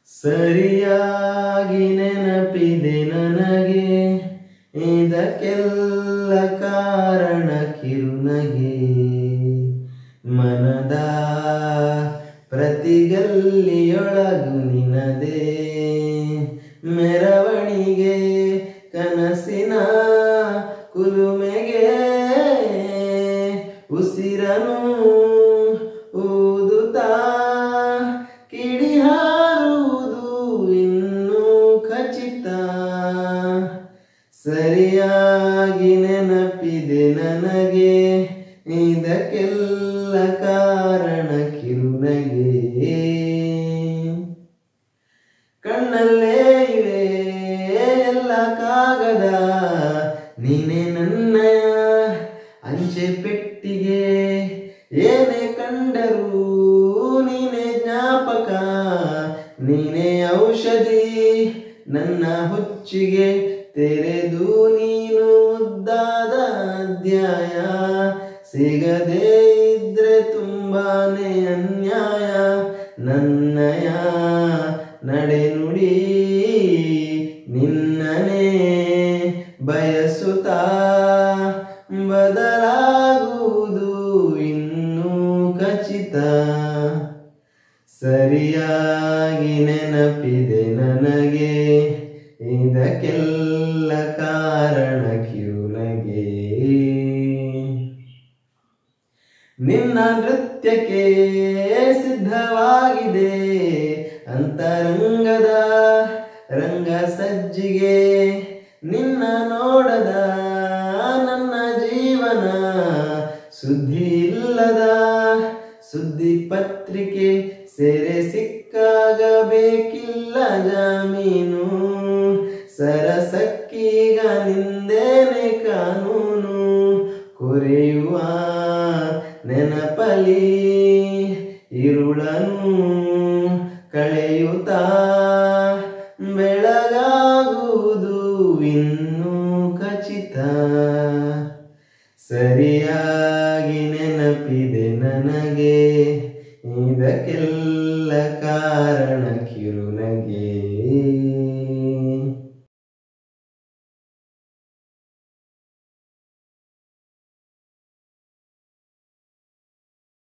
ಸರಿಯಾಗಿ ನೆನಪಿದೆ ನನಗೆ ಇದಕ್ಕೆಲ್ಲ ಕಾರಣ ಕಿರುನಗೆ ಮನದ ಪ್ರತಿಗಲ್ಲಿಯೊಳಗು ನಿನದೇ ಮೆರವಣಿಗೆ ಕನಸಿನ ಕುಲುಮೆಗೆ ಉಸಿರನು ಊದುತ್ತಾ ಕಿಡಿ ಹಾರುವುದು ಇನ್ನೂ ಖಚಿತ ಸರಿಯಾಗಿ ನೆನಪಿದೆ ನನಗೆ ಇದಕ್ಕೆಲ್ಲ ಕಾರಣ ಕಿರುನಗೆ ಕಣ್ಣಲ್ಲೇ ಇವೆ ಎಲ್ಲ ಕಾಗದ ನೀನೆ ನನ್ನಯ ಅಂಚೆ ಪೆಟ್ಟಿಗೆ ಏನೇ ಕಂಡರೂ ನೀನೆ ಜ್ಞಾಪಕ ನೀನೆ ಔಷಧಿ ನನ್ನ ಹುಚ್ಚಿಗೆ ತೆರೆದು ನೀನು ಮುದ್ದಾದ ಅಧ್ಯಾಯ ಸಿಗದೇ ಇದ್ರೆ ತುಂಬಾನೇ ಅನ್ಯಾಯ ನನ್ನಯ ನಡೆನುಡಿ ನಿನ್ನನೇ ಬಯಸುತ್ತಾ ಬದಲಾಗುವುದು ಇನ್ನೂ ಖಚಿತ ಸರಿಯಾಗಿ ನೆನಪಿದೆ ನನಗೆ ಇದಕ್ಕೆಲ್ಲ ಕಾರಣ ಕಿರುನಗೆ ನಿನ್ನ ನೃತ್ಯಕ್ಕೆ ಸಿದ್ಧವಾಗಿದೆ ಅಂತರಂಗದ ರಂಗ ಸಜ್ಜಿಗೆ ನಿನ್ನ ನೋಡದ ನನ್ನ ಜೀವನ ಸುದ್ದಿ ಇಲ್ಲದ ಸುದ್ದಿ ಪತ್ರಿಕೆ ಸೆರೆ ಸಿಕ್ಕಾಗ ಬೇಕಿಲ್ಲ ಜಾಮೀನು ಸರಸಕ್ಕೀಗ ನಿಂದೇನೆ ಕಾನೂನು ಕೊರೆಯುವ ನೆನಪಲಿ ಇರುಳನು ಕಳೆಯುತ್ತಾ ಬೆಳಗಾಗುವುದು ಇನ್ನೂ ಖಚಿತ ಸರಿಯಾಗಿ ನೆನಪಿದೆ ನನಗೆ ಇದಕ್ಕೆಲ್ಲ ಕಾರಣ ಕಿರುನಗೆ